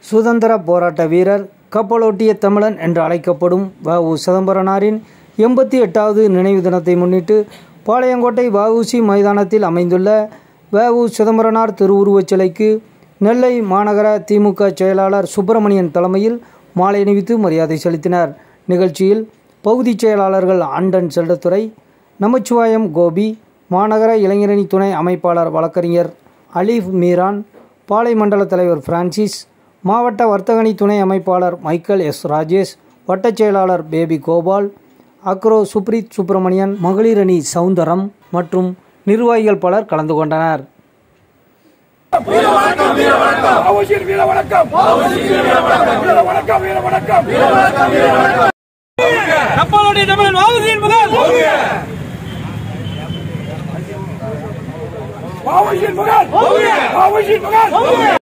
சுதந்திர போராட்ட வீரர் கப்பலோட்டிய தமிழன் என்று அழைக்கப்படும் வ உ சிதம்பரனாரின் எண்பத்தி எட்டாவது நினைவு தினத்தை முன்னிட்டு பாளையங்கோட்டை வஉசி மைதானத்தில் அமைந்துள்ள வ உ சிதம்பரனார் திருவுருவச் சிலைக்கு நெல்லை மாநகர திமுக செயலாளர் சுப்பிரமணியன் தலைமையில் மாலை அணிவித்து மரியாதை செலுத்தினார் நிகழ்ச்சியில் பகுதிச் செயலாளர்கள் ஆண்டன் செல்லத்துறை நமச்சிவாயம் கோபி மாநகர இளைஞரணி துணை அமைப்பாளர் வழக்கறிஞர் அலீஃப் மீரான் பாளை மண்டல தலைவர் பிரான்சிஸ் மாவட்ட வர்த்தகணி துணை அமைப்பாளர் மைக்கேல் எஸ் ராஜேஷ் வட்டச் செயலாளர் பேபி கோபால் அக்ரோ சுப்ரீத் சுப்பிரமணியன் மகளிரணி சவுந்தரம் மற்றும் நிர்வாகிகள் பலர் கலந்து கொண்டனர் அவசியம் வீர வணக்கம் வீர வணக்கம் வீர வணக்கம் கப்பலோடைய தமிழன் வாவுசியின் மகன் அவசியம் மகன் அவசியம் மகன்